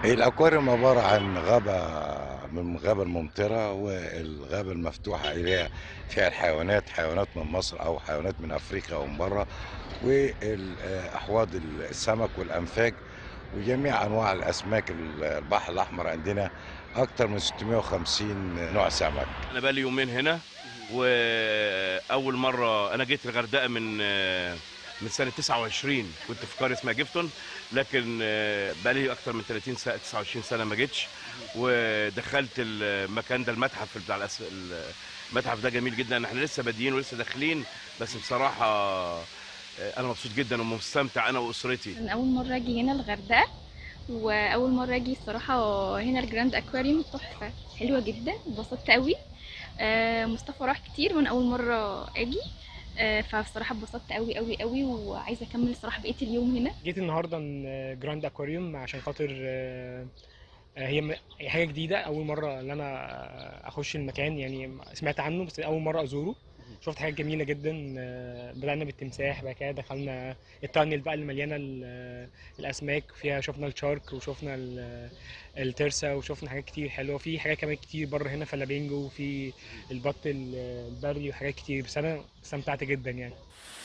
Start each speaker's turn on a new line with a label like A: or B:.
A: الأكواريوم عبارة عن غابة من الغابة الممطرة والغابة المفتوحة اللي هي فيها الحيوانات حيوانات من مصر أو حيوانات من أفريقيا أو من بره وأحواض السمك والأنفاق وجميع أنواع الأسماك البحر الأحمر عندنا أكثر من 650 نوع سمك
B: انا بقالي يومين هنا واول مره انا جيت الغردقه من من سنه 29 كنت في قريه اسمها جيفتون لكن بقالي اكتر من 30 سنه 29 سنه ما جيتش ودخلت المكان ده المتحف بتاع الأس... المتحف ده جميل جدا احنا لسه بادئين ولسه داخلين بس بصراحه انا مبسوط جدا ومستمتع انا واسرتي
C: أنا أول مرة أجي هنا الغردقة وأول مرة أجي الصراحة هنا الجراند أكواريوم تحفة حلوة جدا اتبسطت قوي آه، مصطفى راح كتير وأنا أول مرة أجي آه، فبصراحة اتبسطت قوي قوي قوي وعايزة أكمل الصراحة بقية اليوم هنا
D: جيت النهارده جراند اكواريوم عشان خاطر آه، آه، هي م- هي حاجه جديده اول مره ان انا آه، اخش المكان يعني سمعت عنه بس اول مره ازوره شفت حاجات جميله جدا آه، بدانا بالتمساح بعد كده دخلنا التانل بقى اللي مليانه ال- الاسماك فيها شفنا الشارك وشفنا ال- الترسا وشفنا حاجات كتير حلوه في حاجات كمان كتير بره هنا فلامينجو وفي البط ال- البري وحاجات كتير بس انا استمتعت جدا يعني